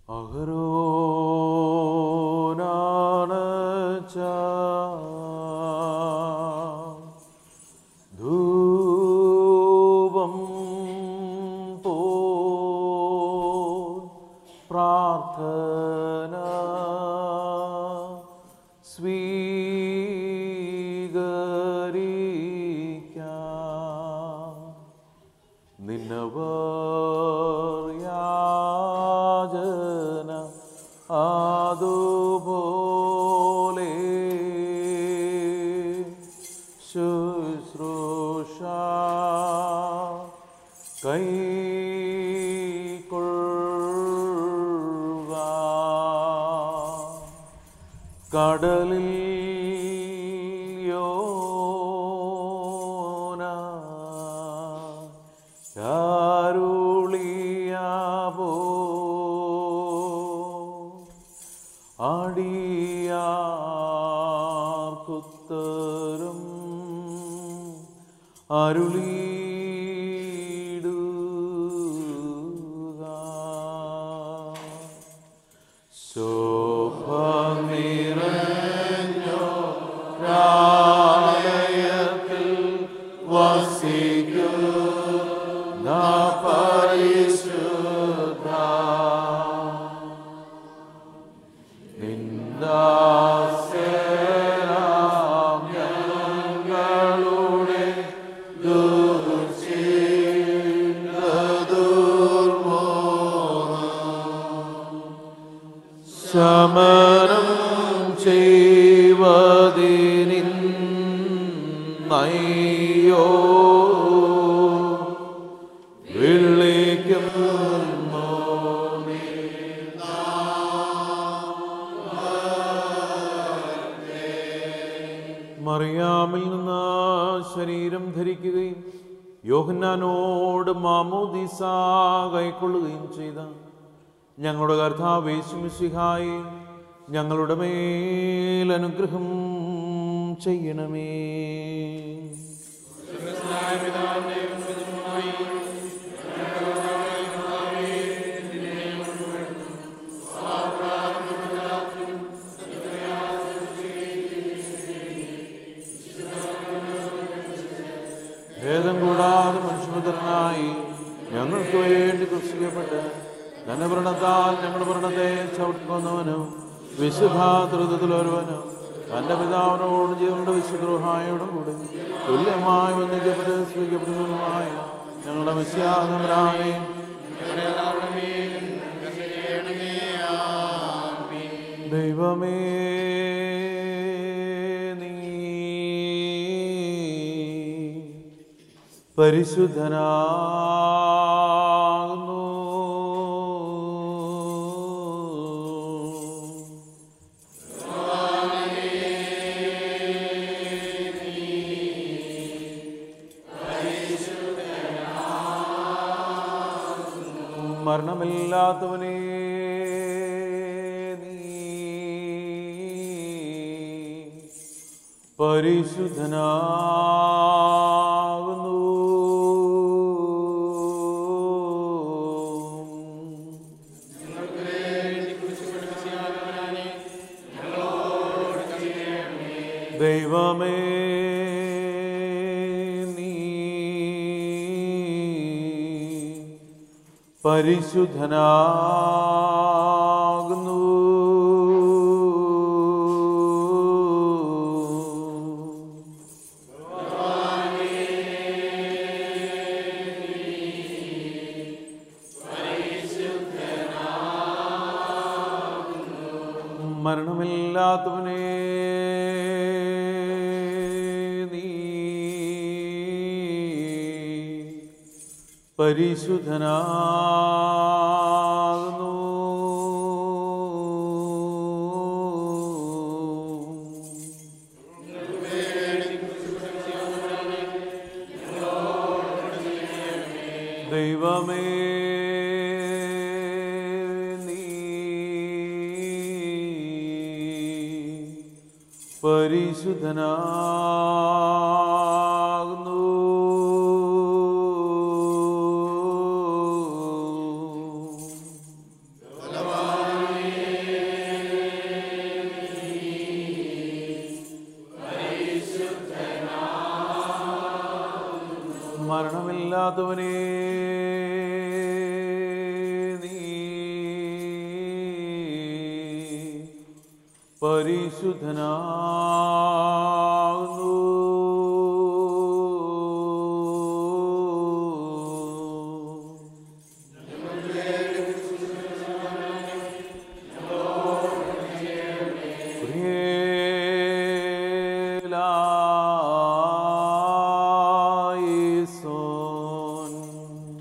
അഹരോനാണച്ച ധൂപം പോ പ്രാർത്ഥന സ്വീകരിക്കാം നിന്നവർ യാചന അതുപോലെ ശുശ്രൂഷ കൈക്കൊള്ളുക കടലിൽ യോന കാരുളിയാവോ അടിയാർക്കുത്തരും അരുളിയിടുക ശോഭ നിറഞ്ഞോ രാലയത്തിൽ വസിക്കും പരിശുദ്ധ നിന്ദാസേനാം ഞങ്ങളുടെ ശമനം ചെയ്വതിനിന്നയ്യോ വിളിക്കുന്നു മറിയാമിൽ നിന്ന് ശരീരം ധരിക്കുകയും യോഹന്നാനോട് മാമോദിസ കൈക്കൊള്ളുകയും ചെയ്ത ഞങ്ങളുടെ കർത്താവേശുമിശിഹായി ഞങ്ങളുടെ മേൽ അനുഗ്രഹം ചെയ്യണമേ ഭേദം കൂടാതെ മനുഷ്യപുത്രനായി ഞങ്ങൾക്ക് വേണ്ടി കൃഷിക്കപ്പെട്ട് തന്നെ വ്രണത്താൽ ഞങ്ങളുടെ വ്രണത്തെ ചവിട്ടുന്നവനും വിശുദ്ധാതൃതത്തിലൊരുവനും തന്റെ പിതാവിനോട് ജീവന്റെ വിശുദ്രോഹായോടും കൂടി തുല്യമായി വന്നിക്കപ്പെട്ട് സ്വീകരിക്കപ്പെടുന്നതുമായ ഞങ്ങളുടെ വിശ്വാസമരാനെ ദൈവമേ നീ പരിശുദ്ധനാകുന്നു മരണമില്ലാത്തവനേ നീ പരിശുദ്ധനാകുന്നു ദൈവമേ നീ പരിശുദ്ധനാകുന്നു മരണമില്ലാത്തവനേ നീ പരിശുദ്ധനാകുന്നു ദൈവമേ നീ പരിശുദ്ധനാകുന്നു ദൈവമില്ലാത്തവനെ നീ പരിശുദ്ധനാകുന്നു Son.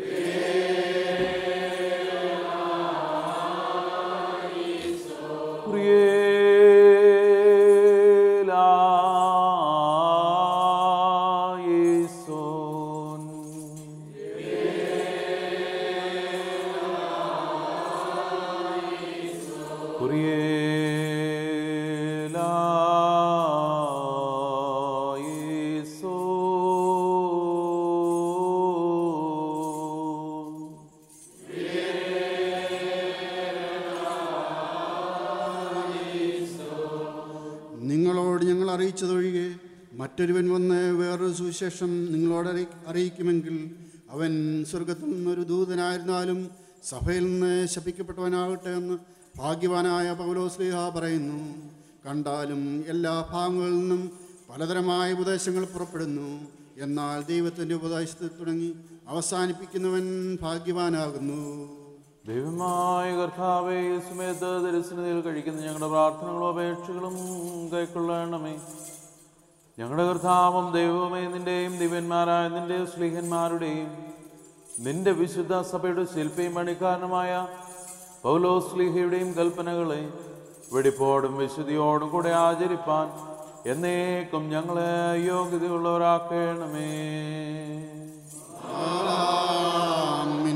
Son. Son. നിങ്ങളോട് ഞങ്ങൾ അറിയിച്ചതൊഴികെ മറ്റൊരുവൻ വന്ന് വേറൊരു സുവിശേഷം നിങ്ങളോട് അറിയി അറിയിക്കുമെങ്കിൽ അവൻ സ്വർഗത്തിൽ നിന്നൊരു ദൂതനായിരുന്നാലും സഭയിൽ നിന്ന് ശപിക്കപ്പെട്ടവനാകട്ടെ എന്ന് ഭാഗ്യവാനായ പൗലോസ്ലിഹ പറയുന്നു കണ്ടാലും എല്ലാ ഭാഗങ്ങളിൽ നിന്നും പലതരമായ ഉപദേശങ്ങൾ പുറപ്പെടുന്നു എന്നാൽ ദൈവത്തിൻ്റെ ഉപദേശത്തിൽ തുടങ്ങി അവസാനിപ്പിക്കുന്നവൻ ഭാഗ്യവാനാകുന്നു ദൈവമായ കർത്താവേ ഈ സമയത്ത് ദരിസനതയിൽ കഴിക്കുന്ന ഞങ്ങളുടെ പ്രാർത്ഥനകളും അപേക്ഷകളും കൈക്കൊള്ളണമേ ഞങ്ങളുടെ കർത്താവും ദൈവമേ നിന്റെയും ദിവ്യന്മാരായ നിന്റെ സ്ലീഹന്മാരുടെയും നിന്റെ വിശുദ്ധ സഭയുടെ ശില്പിയും പണിക്കാരനുമായ പൗലോ സ്ലീഹയുടെയും കൽപ്പനകളെ വെടിപ്പോടും വിശുദ്ധിയോടും കൂടെ ആചരിപ്പാൻ എന്നേക്കും ഞങ്ങളെ യോഗ്യതയുള്ളവരാക്കണമേ ആമീൻ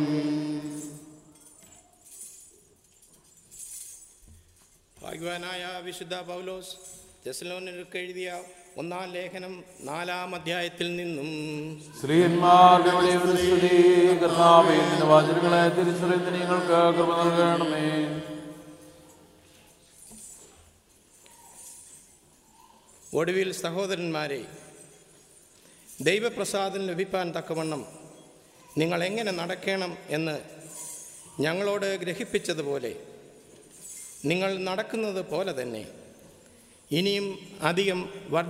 ഭാഗ്യവാനായ വിശുദ്ധ പൗലോസ് തെസലോനിക്ക് എഴുതിയ ഒന്നാം ലേഖനം നാലാം അധ്യായത്തിൽ നിന്നും സ്ത്രീയന്മാരുടെ വലിയൊരു സ്തുതി കർത്താവേ നിന്റെ വാചനങ്ങളെ തിരിച്ചറിയുന്ന നിങ്ങൾക്ക് കൃപ നൽകണമേ ഒടുവിൽ സഹോദരന്മാരെ ദൈവപ്രസാദം ലഭിപ്പാൻ തക്കവണ്ണം നിങ്ങൾ എങ്ങനെ നടക്കണം എന്ന് ഞങ്ങളോട് ഗ്രഹിപ്പിച്ചതുപോലെ നിങ്ങൾ നടക്കുന്നത് പോലെ തന്നെ ഇനിയും അധികം വർദ്ധ